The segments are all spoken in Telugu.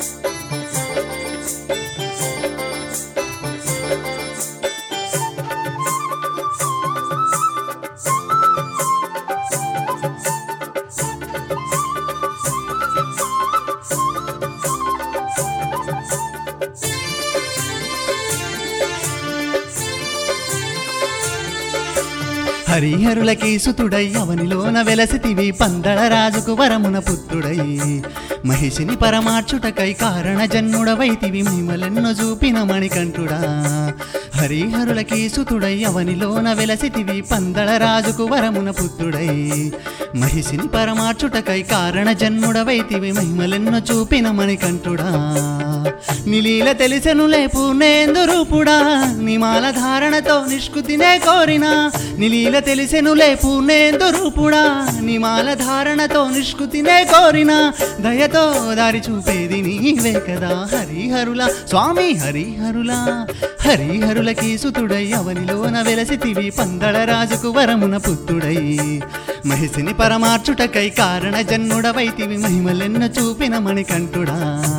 హరిహరులకి సుతుడై అవనిలోన వెలసితివి పందళ రాజుకు వరమున పుత్రుడై మహిషిని పరమార్చుటకై కారణ జన్ముడవైతివి మిమలెన్నో చూపిన మణికంఠుడా హరిహరులకి సుతుడై అవనిలోన వెలసితివి పందళ రాజుకు వరమున పుత్రుడై మహిషిని పరమార్చుటకై కారణ జన్ముడవైతివి మహిమలెన్నో చూపిన మణికంఠుడా నిలీల తెలిసెనులే పూర్ణేందు రూపుడా నిమాల ధారణతో నిష్కుతినే కోరిన నిలీల తెలిసెనులే పూర్ణేందు రూపుడా నిమాల ధారణతో నిష్కుతినే కోరిన దయతో దారి చూపేది నీవే కదా హరిహరుల స్వామి హరిహరుల హరిహరులకి సుతుడై అవనిలోన వెలసితివి పందళ రాజుకు వరమున పుత్రుడై మహిషిని పరమార్చుటకై కారణ జన్ముడవైతివి మహిమలెన్న చూపిన మణికంఠుడా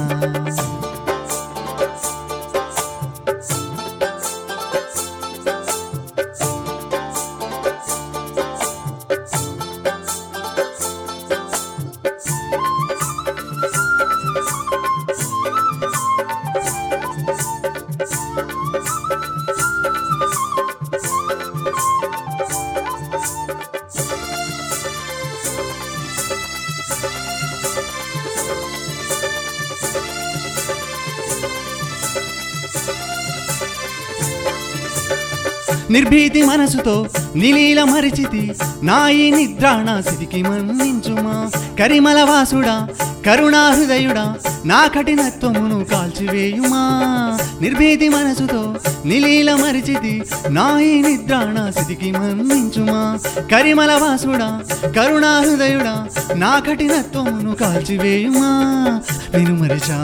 నిర్భీతి మనసుతో నిలీల మరిచితి నాయి నిద్రాణ స్థితికి మన్నించుమా కరిమల వాసుడా కరుణా హృదయుడా నా కఠినత్వమును కాల్చివేయుమా నిర్భీతి మనసుతో నిలీల మరిచితి నాయి నిద్రాణ స్థితికి మన్నించుమా కరిమల వాసుడా కరుణా హృదయుడా నా కఠినత్వమును కాల్చివేయుమా నేను మరిచా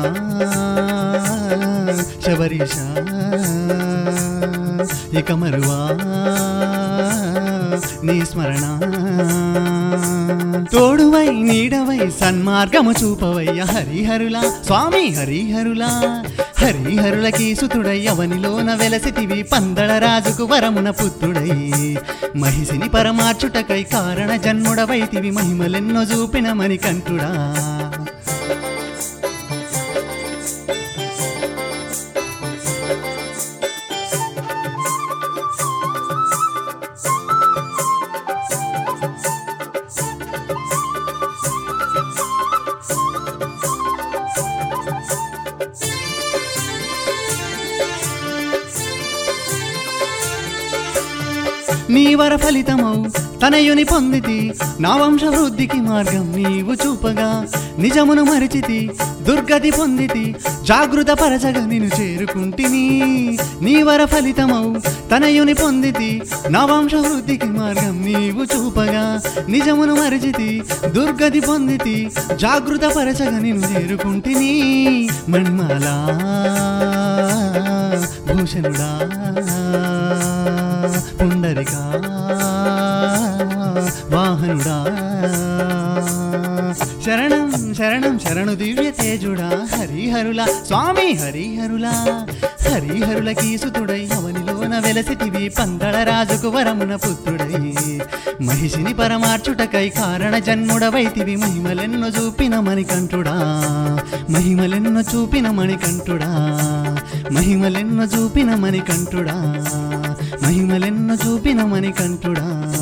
శబరీషా ఇక మరువా నీ స్మరణ తోడువై నీడవై సన్మార్గము చూపవయ్య హరిహరుల స్వామి హరిహరుల హరిహరులకి సుతుడై అవనిలోన వెలసితివి పందళ రాజుకు వరమున పుత్రుడై మహిషిని పరమార్చుటకై కారణ జన్ముడవైతివి మహిమలెన్నో చూపిన మణికంఠుడా నీ వర ఫలితమౌ తనయుని పొందితి నా వంశ వృద్ధికి మార్గం నీవు చూపగా నిజమును మరిచితి దుర్గతి పొందితి జాగృత పరచగా నిన్ను చేరుకుంటిని నీ వర ఫలితమౌ తనయుని పొందితి నా వంశ వృద్ధికి మార్గం నీవు చూపగా నిజమును మరిచితి దుర్గతి పొందితి జాగృత పరచగా నిన్ను చేరుకుంటిని మణిమాలా భూషణుడా పుండరికా వాహనుడా శరణం శరణం శరణు దివ్య తేజుడా హరిహరుల స్వామి హరిహరుల హరిహరులకి సుతుడై అవనిలోన వెలసిటివి పందళ రాజుకు వరమున పుత్రుడై మహిషిని పరమార్చుటకై కారణ జన్ముడవైతివి మహిమలెన్నో చూపిన మణికంఠుడా మహిమలెన్నో చూపిన మణికంఠుడా మహిమలెన్నో చూపిన మణికంఠుడా మహిమలెన్నో చూపిన మణికంఠుడా